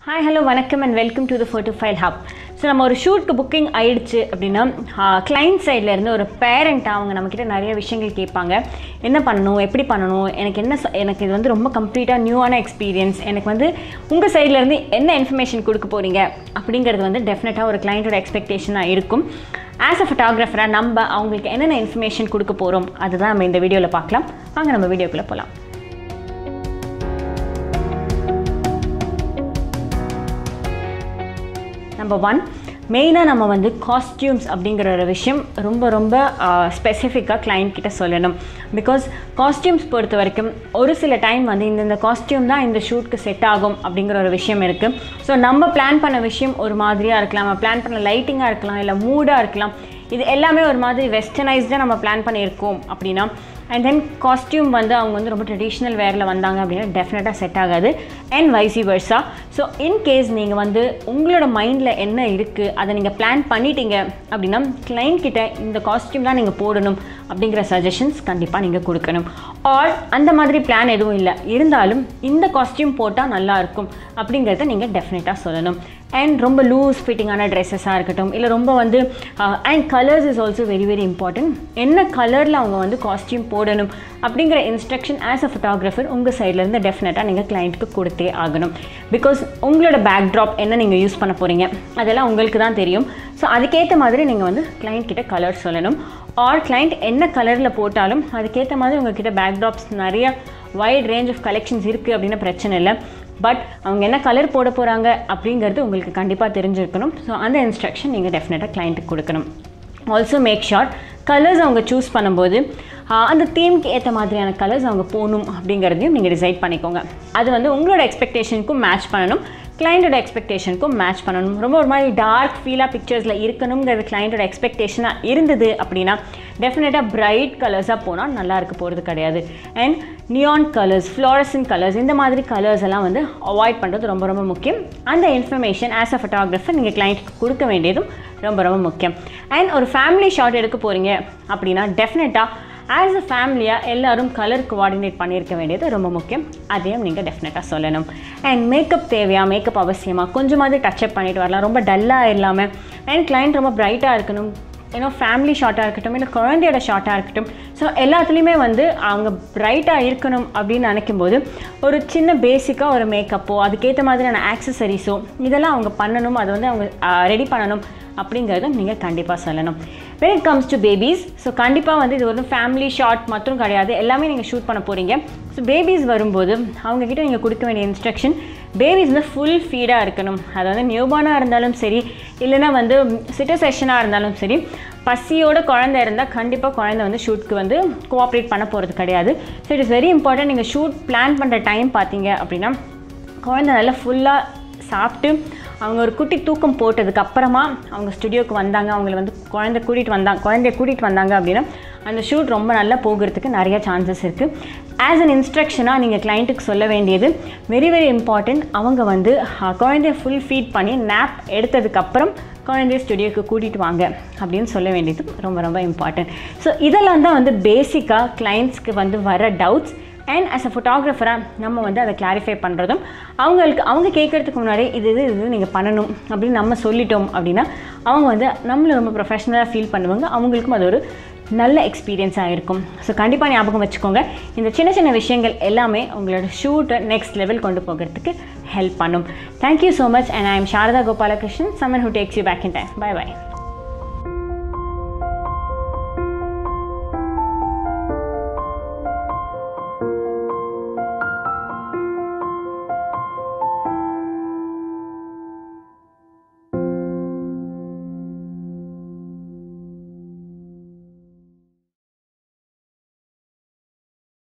hi hello வணக்கம் and welcome to the photo file hub so நம்ம ஒரு ஷூட்க்கு booking ஆயிடுச்சு அப்படின்னா கிளைண்ட் சைட்லேருந்து ஒரு பேரண்ட்டாக அவங்க நம்மக்கிட்ட நிறைய விஷயங்கள் கேட்பாங்க என்ன பண்ணணும் எப்படி பண்ணணும் எனக்கு என்ன ச- எனக்கு இது வந்து ரொம்ப கம்ப்ளீட்டாக நியூவான எக்ஸ்பீரியன்ஸ் எனக்கு வந்து உங்கள் சைட்லேருந்து என்ன இன்ஃபர்மேஷன் கொடுக்க போகிறீங்க அப்படிங்கிறது வந்து டெஃபினட்டாக ஒரு கிளைண்ட்டோட எக்ஸ்பெக்டேஷனாக இருக்கும் ஆஸ் அ ஃபோட்டோகிராஃபராக நம்ம அவங்களுக்கு என்னென்ன இன்ஃபர்மேஷன் கொடுக்க போகிறோம் அதுதான் நம்ம இந்த வீடியோவில் பார்க்கலாம் வாங்க நம்ம வீடியோக்குள்ளே போகலாம் நம்பர் ஒன் மெயினாக நம்ம வந்து காஸ்டியூம்ஸ் அப்படிங்கிற ஒரு விஷயம் ரொம்ப ரொம்ப ஸ்பெசிஃபிக்காக கிளைண்ட் கிட்ட சொல்லணும் பிகாஸ் காஸ்டியூம்ஸ் பொறுத்த வரைக்கும் ஒரு சில டைம் வந்து இந்தந்த காஸ்டியூம் தான் இந்த ஷூட்க்கு செட் ஆகும் அப்படிங்கிற ஒரு விஷயம் இருக்குது ஸோ நம்ம பிளான் பண்ண விஷயம் ஒரு மாதிரியாக இருக்கலாம் நம்ம பிளான் பண்ண லைட்டிங்காக இருக்கலாம் இல்லை மூடாக இருக்கலாம் இது எல்லாமே ஒரு மாதிரி வெஸ்டர்னைஸ்டாக நம்ம பிளான் பண்ணியிருக்கோம் அப்படின்னா அண்ட் தென் காஸ்டியூம் வந்து அவங்க வந்து ரொம்ப ட்ரெடிஷ்னல் வேரில் வந்தாங்க அப்படின்னா டெஃபினட்டாக செட் ஆகாது and vice versa so in case நீங்கள் வந்து உங்களோட மைண்டில் என்ன இருக்குது அதை நீங்கள் பிளான் பண்ணிட்டீங்க அப்படின்னா client கிட்ட இந்த காஸ்டியூம் தான் நீங்கள் போடணும் அப்படிங்கிற சஜஷன்ஸ் கண்டிப்பாக நீங்கள் கொடுக்கணும் ஆர் அந்த மாதிரி பிளான் எதுவும் இல்லை இருந்தாலும் இந்த காஸ்டியூம் போட்டால் நல்லாயிருக்கும் அப்படிங்கிறத நீங்கள் டெஃபினட்டாக சொல்லணும் அண்ட் ரொம்ப லூஸ் ஃபிட்டிங்கான ட்ரெஸ்ஸஸாக இருக்கட்டும் இல்லை ரொம்ப வந்து and colours is also very very important என்ன கலரில் அவங்க வந்து காஸ்டியூம் போடணும் அப்படிங்கிற இன்ஸ்ட்ரக்ஷன் ஆஸ் அ ஃபோட்டோகிராஃபர் உங்கள் சைட்லேருந்து டெஃபினட்டாக நீங்கள் கிளைண்ட்டுக்கு கொடுத்தே ஆகணும் பிகாஸ் உங்களோட பேக்ட்ராப் என்ன நீங்கள் யூஸ் பண்ண போகிறீங்க அதெல்லாம் உங்களுக்கு தான் தெரியும் ஸோ அதுக்கேற்ற மாதிரி நீங்கள் வந்து கிளைண்ட் கிட்ட கலர் சொல்லணும் ஆர் கிளைண்ட் என்ன கலரில் போட்டாலும் அதுக்கேற்ற மாதிரி உங்ககிட்ட பேக்ட்ராப்ஸ் நிறைய வைட் ரேஞ்ச் ஆஃப் கலெக்ஷன்ஸ் இருக்குது அப்படின்னு பிரச்சனை இல்லை பட் அவங்க என்ன கலர் போட போகிறாங்க அப்படிங்கிறது உங்களுக்கு கண்டிப்பாக தெரிஞ்சிருக்கணும் ஸோ அந்த இன்ஸ்ட்ரக்ஷன் நீங்கள் டெஃபினட்டாக கிளைண்ட்டுக்கு கொடுக்கணும் ஆல்சோ மேக் ஷார்ட் கலர்ஸ் அவங்க சூஸ் பண்ணும்போது ஆஹ், அந்த தீம்க்கு ஏற்ற மாதிரியான கலர்ஸ் அவங்க போகணும் அப்படிங்கிறதையும் நீங்கள் டிசைட் பண்ணிக்கோங்க அது வந்து உங்களோட எக்ஸ்பெக்டேஷனுக்கும் மேட்ச் பண்ணணும் கிளைண்ட்டோட எக்ஸ்பெக்டேஷனுக்கும் மேட்ச் பண்ணணும் ரொம்ப ஒரு மாதிரி டார்க் ஃபீலாக பிக்சர்ஸில் இருக்கணுங்கிறது கிளைண்ட்டோட எக்ஸ்பெக்டேஷனாக இருந்தது அப்படின்னா டெஃபினட்டாக பிரைட் கலர்ஸாக போனால் நல்லா இருக்க போகிறது கிடையாது and neon colours fluorescent colours இந்த மாதிரி கலர்ஸ் எல்லாம் வந்து அவாய்ட் பண்ணுறது ரொம்ப ரொம்ப முக்கியம் அந்த இன்ஃபர்மேஷன் ஆஸ் அ ஃபோட்டோகிராஃபர் நீங்கள் கிளைண்ட்டுக்கு கொடுக்க வேண்டியதும் ரொம்ப ரொம்ப முக்கியம் அண்ட் ஒரு ஃபேமிலி ஷாட் எடுக்க போகிறீங்க அப்படின்னா டெஃபினட்டாக ஆஸ் அ ஃபேமிலியாக எல்லாரும் கலர் கோஆர்டினேட் பண்ணியிருக்க வேண்டியது ரொம்ப முக்கியம் அதையும் நீங்கள் டெஃபினட்டாக சொல்லணும் அண்ட் மேக்கப் தேவையா மேக்கப் அவசியமாக கொஞ்சமாவது டச்சப் பண்ணிட்டு வரலாம் ரொம்ப டல்லாக இல்லாமல் அண்ட் கிளைண்ட் ரொம்ப பிரைட்டாக இருக்கணும் ஏன்னா ஃபேமிலி ஷார்ட்டாக இருக்கட்டும் இல்லை குழந்தையோட ஷார்ட்டாக இருக்கட்டும் ஸோ எல்லாத்துலேயுமே வந்து அவங்க பிரைட்டாக இருக்கணும் அப்படின்னு நினைக்கும்போது ஒரு சின்ன பேசிக்காக ஒரு மேக்கப்போ அதுக்கேற்ற மாதிரியான ஆக்சசரிஸோ இதெல்லாம் அவங்க பண்ணணும் அதை வந்து அவங்க ரெடி பண்ணணும் அப்படிங்கிறதும் நீங்கள் கண்டிப்பாக சொல்லணும் when it comes to babies so கண்டிப்பாக வந்து இது ஒரு ஃபேமிலி ஷாட் மட்டும் கிடையாது எல்லாமே நீங்கள் ஷூட் பண்ண போகிறீங்க ஸோ பேபிஸ் வரும்போது அவங்கக்கிட்ட நீங்கள் கொடுக்க வேண்டிய இன்ஸ்ட்ரக்ஷன் பேபிஸ் வந்து ஃபுல் ஃபீடாக இருக்கணும் அது வந்து நியூபார்னாக இருந்தாலும் சரி இல்லைன்னா வந்து சிட்டர் செஷனாக இருந்தாலும் சரி பசியோட குழந்தை இருந்தால் கண்டிப்பாக குழந்தை வந்து ஷூட்க்கு வந்து கோஆப்ரேட் பண்ண போகிறது கிடையாது so it is very important நீங்கள் ஷூட் பிளான் பண்ணுற டைம் பார்த்தீங்க அப்படின்னா குழந்தை நல்லா ஃபுல்லாக சாப்பிட்டு அவங்க ஒரு குட்டி தூக்கம் போட்டதுக்கு அப்புறமா அவங்க ஸ்டுடியோக்கு வந்தாங்க அவங்கள வந்து குழந்தை கூட்டிகிட்டு வந்தாங்க குழந்தைய கூட்டிகிட்டு வந்தாங்க அப்படின்னா அந்த ஷூட் ரொம்ப நல்லா போகிறதுக்கு நிறைய சான்சஸ் இருக்குது ஆஸ் அன் இன்ஸ்ட்ரக்ஷனாக நீங்கள் கிளைண்ட்டுக்கு சொல்ல வேண்டியது வெரி வெரி இம்பார்ட்டன்ட் அவங்க வந்து அஹ், குழந்தைய ஃபுல் ஃபீட் பண்ணி நேப் எடுத்ததுக்கப்புறம் குழந்தைய ஸ்டுடியோக்கு கூட்டிகிட்டு வாங்க அப்படின்னு சொல்ல வேண்டியது ரொம்ப ரொம்ப இம்பார்ட்டன்ட் ஸோ இதெல்லாம் தான் வந்து பேசிக்காக கிளைண்ட்ஸ்க்கு வந்து வர டவுட்ஸ் அண்ட் as a ஃபோட்டோகிராஃபராக நம்ம வந்து அதை கிளாரிஃபை பண்ணுறதும் அவங்களுக்கு அவங்க கேட்குறதுக்கு முன்னாடி இது இது இது நீங்கள் பண்ணணும் அப்படின்னு நம்ம சொல்லிட்டோம் அப்படின்னா அவங்க வந்து நம்மளை ரொம்ப ப்ரொஃபஷ்னலாக ஃபீல் பண்ணுவாங்க அவங்களுக்கும் அது ஒரு நல்ல எக்ஸ்பீரியன்ஸாக இருக்கும் ஸோ கண்டிப்பாக ஞாபகம் வச்சுக்கோங்க இந்த சின்ன சின்ன விஷயங்கள் எல்லாமே உங்களோட ஷூட்டை நெக்ஸ்ட் லெவல் கொண்டு போகிறதுக்கு ஹெல்ப் பண்ணும் thank you so much and I am Sharada Gopalakrishnan someone who takes you back in time bye by